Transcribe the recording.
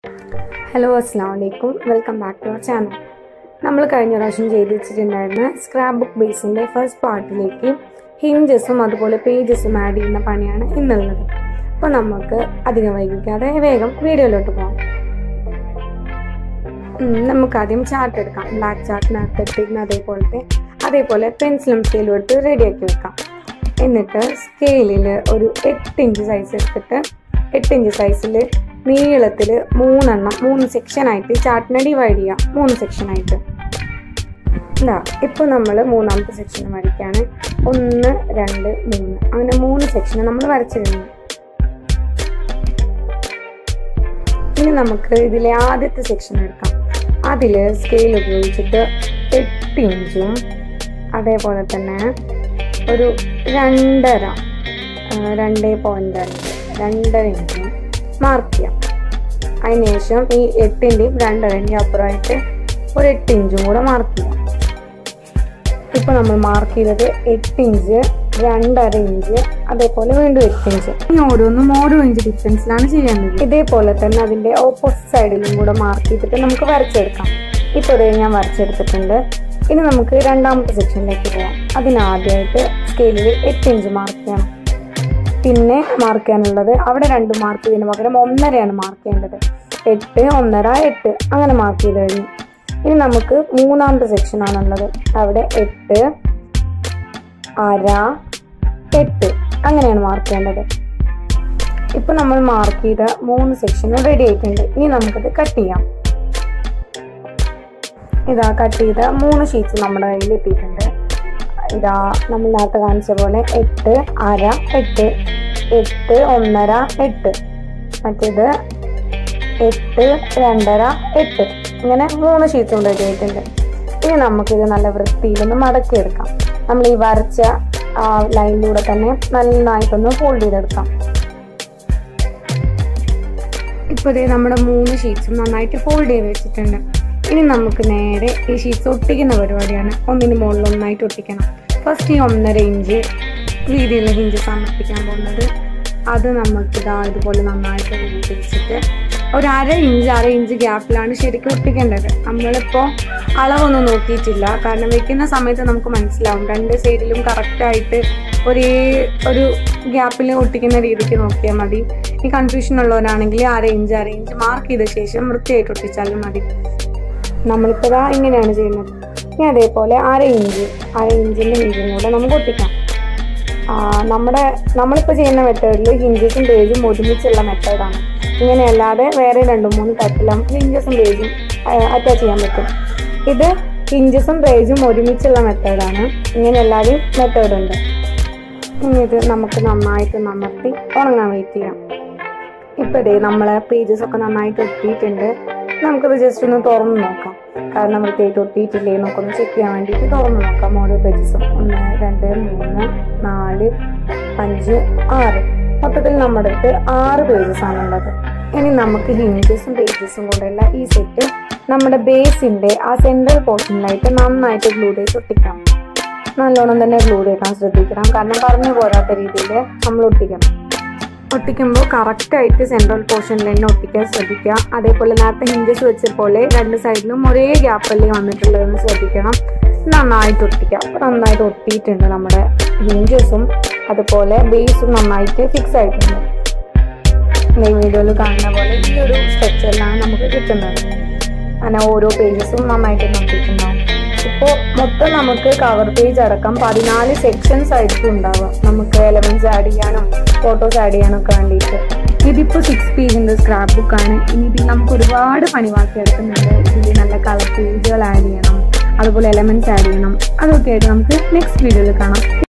hello അസ്സാം വലൈക്കും welcome back to our channel നമ്മൾ കഴിഞ്ഞ പ്രാവശ്യം ചെയ്ത് വെച്ചിട്ടുണ്ടായിരുന്ന സ്ക്രാപ്പ് ബുക്ക് ബേസിൻ്റെ ഫസ്റ്റ് പാർട്ടിലേക്ക് ഹിഞ്ചസും അതുപോലെ പേജസും ആഡ് ചെയ്യുന്ന പണിയാണ് ഇന്നുള്ളത് അപ്പോൾ നമുക്ക് അധികം വൈകിക്കാതെ വേഗം വീഡിയോയിലോട്ട് പോകാം ഉം, നമുക്ക് ആദ്യം ചാർട്ട് എടുക്കാം ബ്ലാക്ക് ചാർട്ടിനകത്ത് എടുത്തിരുന്ന അതേപോലത്തെ അതേപോലെ പെൻസിലും സ്കെയിലും എടുത്ത് റെഡിയാക്കി വെക്കാം എന്നിട്ട് സ്കെയിലിൽ ഒരു എട്ട് ഇഞ്ച് സൈസ് എടുത്തിട്ട് എട്ട് ഇഞ്ച് സൈസിൽ നീളത്തിൽ മൂന്നെണ്ണം മൂന്ന് സെക്ഷനായിട്ട് ചാർട്ടിനെ ഡിവൈഡ് ചെയ്യാം മൂന്ന് സെക്ഷനായിട്ട് ഇതാ ഇപ്പോൾ നമ്മൾ മൂന്നാമത്തെ സെക്ഷൻ വരയ്ക്കാണ് ഒന്ന് രണ്ട് മൂന്ന് അങ്ങനെ മൂന്ന് സെക്ഷൻ നമ്മൾ വരച്ചു കഴിഞ്ഞു ഇനി നമുക്ക് ഇതിലെ ആദ്യത്തെ സെക്ഷൻ എടുക്കാം അതിൽ സ്കെയിൽ ഉപയോഗിച്ചിട്ട് എട്ട് ഇഞ്ചും അതേപോലെ തന്നെ ഒരു രണ്ടര ആ, രണ്ട് പോയിന്റ് അഞ്ച് രണ്ടര ഇഞ്ചും മാർക്ക് ചെയ്യാം അതിനുശേഷം ഈ എട്ടിൻ്റെയും രണ്ടരൻ്റെയും അപ്പുറമായിട്ട് ഒരു എട്ട് ഇഞ്ചും കൂടെ മാർക്ക് ചെയ്യാം ഇപ്പൊ നമ്മൾ മാർക്ക് ചെയ്തത് എട്ട് ഇഞ്ച് രണ്ടര ഇഞ്ച് അതേപോലെ വീണ്ടും എട്ട് ഇഞ്ച് ഇനി ഓരോന്നും ഓരോ ഇഞ്ച് ഡിഫറൻസിലാണ് ചെയ്യേണ്ടത് ഇതേപോലെ തന്നെ അതിന്റെ ഓപ്പോസിറ്റ് സൈഡിലും കൂടെ മാർക്ക് ചെയ്തിട്ട് നമുക്ക് വരച്ചെടുക്കാം ഇപ്പൊ ഇതേ ഞാൻ വരച്ചെടുത്തിട്ടുണ്ട് ഇനി നമുക്ക് രണ്ടാമത്തെ സെക്ഷനിലേക്ക് പോകാം അതിനാദ്യമായിട്ട് സ്കെയിലിൽ എട്ട് ഇഞ്ച് മാർക്ക് ചെയ്യണം പിന്നെ മാർക്ക് ചെയ്യാനുള്ളത് അവിടെ രണ്ട് മാർക്ക് ചെയ്യുന്നതിന് പകരം ഒന്നരയാണ് മാർക്ക് ചെയ്യേണ്ടത് എട്ട് ഒന്നര എട്ട് അങ്ങനെ മാർക്ക് ചെയ്ത് കഴിഞ്ഞു ഇനി നമുക്ക് മൂന്നാമത്തെ സെക്ഷൻ ആണുള്ളത് അവിടെ എട്ട് അര എട്ട് അങ്ങനെയാണ് മാർക്ക് ചെയ്യേണ്ടത് ഇപ്പൊ നമ്മൾ മാർക്ക് ചെയ്ത മൂന്ന് സെക്ഷനും റെഡി ആയിട്ടുണ്ട് ഇനി നമുക്കത് കട്ട് ചെയ്യാം ഇതാ കട്ട് ചെയ്ത മൂന്ന് ഷീറ്റ്സ് നമ്മുടെ കയ്യിൽ എത്തിയിട്ടുണ്ട് ഇതാ നമ്മൾ നേരത്തെ കാണിച്ച പോലെ എട്ട് അര എട്ട് എട്ട് ഒന്നര എട്ട് മറ്റേത് എട്ട് രണ്ടര എട്ട് ഇങ്ങനെ മൂന്ന് ഷീറ്റ്സും റെഡി ആയിട്ടുണ്ട് ഇനി നമുക്കിത് നല്ല വൃത്തിയിലൊന്ന് മടക്കിയെടുക്കാം നമ്മൾ ഈ വരച്ച ആ ലൈനിലൂടെ തന്നെ നന്നായിട്ടൊന്ന് ഫോൾഡ് ചെയ്തെടുക്കാം ഇപ്പോൾ ഇതേ നമ്മുടെ മൂന്ന് ഷീറ്റ്സും നന്നായിട്ട് ഫോൾഡ് ചെയ്ത് വെച്ചിട്ടുണ്ട് ഇനി നമുക്ക് നേരെ ഈ ഷീറ്റ്സ് ഒട്ടിക്കുന്ന പരിപാടിയാണ് ഒന്നിന് മുകളിൽ ഒന്നായിട്ട് ഒട്ടിക്കണം ഫസ്റ്റ് ഈ ഒന്നര ഇഞ്ച് വീതിയുള്ള ഹിഞ്ചസ് ആണ് ഒട്ടിക്കാൻ പോകുന്നത് അത് നമുക്ക് ഇതാ ഇതുപോലെ നന്നായിട്ട് വീതി വെച്ചിട്ട് ഒരു അര ഇഞ്ച് അര ഇഞ്ച് ഗ്യാപ്പിലാണ് ശരിക്കും ഒട്ടിക്കേണ്ടത് നമ്മളിപ്പോൾ അളവൊന്നും നോക്കിയിട്ടില്ല കാരണം വെക്കുന്ന സമയത്ത് നമുക്ക് മനസ്സിലാവും രണ്ട് സൈഡിലും കറക്റ്റായിട്ട് ഒരേ ഒരു ഗ്യാപ്പിൽ ഒട്ടിക്കുന്ന രീതിക്ക് നോക്കിയാൽ മതി ഈ കൺഫ്യൂഷൻ ഉള്ളവരാണെങ്കിൽ അര ഇഞ്ച് അര ഇഞ്ച് മാർക്ക് ചെയ്ത ശേഷം വൃത്തിയായിട്ട് ഒട്ടിച്ചാലും മതി നമ്മളിപ്പോൾ ഇതാ ഇങ്ങനെയാണ് ചെയ്യുന്നത് ഇനി അതേപോലെ അര ഇഞ്ച് അര ഇഞ്ചിൻ്റെ ഇഞ്ചും കൂടെ നമുക്ക് ഒട്ടിക്കാം ആ, നമ്മുടെ നമ്മളിപ്പോൾ ചെയ്യുന്ന മെത്തേഡിൽ ഹിഞ്ചസും പേജും ഒരുമിച്ചുള്ള മെത്തേഡാണ് ഇങ്ങനെയല്ലാതെ വേറെ രണ്ട് മൂന്ന് തരത്തിൽ നമുക്ക് ഹിഞ്ചസും പേജും അറ്റാച്ച് ചെയ്യാൻ പറ്റും ഇത് ഹിഞ്ചസും പേജും ഒരുമിച്ചുള്ള മെത്തേഡാണ് ഇങ്ങനെയല്ലാതെയും മെത്തേഡ് ഉണ്ട് ഇനി ഇത് നമുക്ക് നന്നായിട്ട് നമർത്തി ഉണങ്ങാൻ വെയിറ്റ് ചെയ്യാം ഇപ്പൊ ഇതേ നമ്മളെ പേജസ് ഒക്കെ നന്നായിട്ട് ഒട്ടിയിട്ടുണ്ട് നമുക്കത് ജസ്റ്റ് ഒന്ന് തുറന്ന് നോക്കാം കാരണം വൃത്തിയായിട്ട് ഒട്ടിയിട്ടില്ലേ എന്നൊക്കെ ഒന്ന് ചെക്ക് ചെയ്യാൻ വേണ്ടിയിട്ട് തുറന്ന് നോക്കാം ഓരോ പേജസും ഒന്ന് രണ്ട് മൂന്ന് നാല് അഞ്ച് ആറ് മൊത്തത്തിൽ നമ്മുടെ അടുത്ത് ആറ് പേജസ് ആണുള്ളത് ഇനി നമുക്ക് ഹിഞ്ചസും പേജസും കൊണ്ടുള്ള ഈ സെറ്റ് നമ്മുടെ ബേസിന്റെ ആ സെൻട്രൽ പോർഷനിലായിട്ട് നന്നായിട്ട് ഗ്ലൂ ഡേസ് ഒട്ടിക്കാം നല്ലോണം തന്നെ ഗ്ലൂ ചെയ്ക്കാൻ ശ്രദ്ധിക്കണം കാരണം പറഞ്ഞു പോരാത്ത രീതിയിൽ നമ്മൾ ഒട്ടിക്കണം ഒട്ടിക്കുമ്പോൾ കറക്റ്റായിട്ട് സെൻട്രൽ പോർഷനിൽ തന്നെ ഒട്ടിക്കാൻ ശ്രദ്ധിക്കുക അതേപോലെ നേരത്തെ ഹിഞ്ചസ് വെച്ച പോലെ രണ്ട് സൈഡിലും ഒരേ ഗ്യാപ്പല്ലേ വന്നിട്ടുള്ളതെന്ന് ശ്രദ്ധിക്കണം നന്നായിട്ട് ഒട്ടിക്കുക അപ്പോൾ നന്നായിട്ട് ഒട്ടിയിട്ടുണ്ട് നമ്മുടെ ഹിഞ്ചസും അതുപോലെ ബേസും നന്നായിട്ട് ഫിക്സ് ആയിട്ടുണ്ട് ഈ വീഡിയോയിൽ കാണുന്ന പോലെ ഈ ഒരു സ്ട്രക്ചറിലാണ് നമുക്ക് കിട്ടുന്നത് അങ്ങനെ ഓരോ പേജസും നന്നായിട്ട് നോക്കിയിട്ടുണ്ടാവും ഇപ്പോൾ മൊത്തം നമുക്ക് കവർ പേജ് അടക്കം പതിനാല് സെക്ഷൻസ് ആയിരിക്കും ഉണ്ടാവുക നമുക്ക് എലമെന്റ്സ് ആഡ് ചെയ്യാനും ഫോട്ടോസ് ആഡ് ചെയ്യാനും ഒക്കെ വേണ്ടിയിട്ട് ഇതിപ്പോൾ സിക്സ് പേജിൻ്റെ സ്ക്രാപ്പ് ബുക്കാണ് ഇനി ഇതിൽ നമുക്ക് ഒരുപാട് പണി ബാക്കി എടുക്കുന്നുണ്ട് ഇതിൽ നല്ല കളർ പേജുകൾ ആഡ് ചെയ്യണം അതുപോലെ എലമെന്റ്സ് ആഡ് ചെയ്യണം അതൊക്കെ ആയിട്ട് നമുക്ക് നെക്സ്റ്റ് വീഡിയോയിൽ കാണാം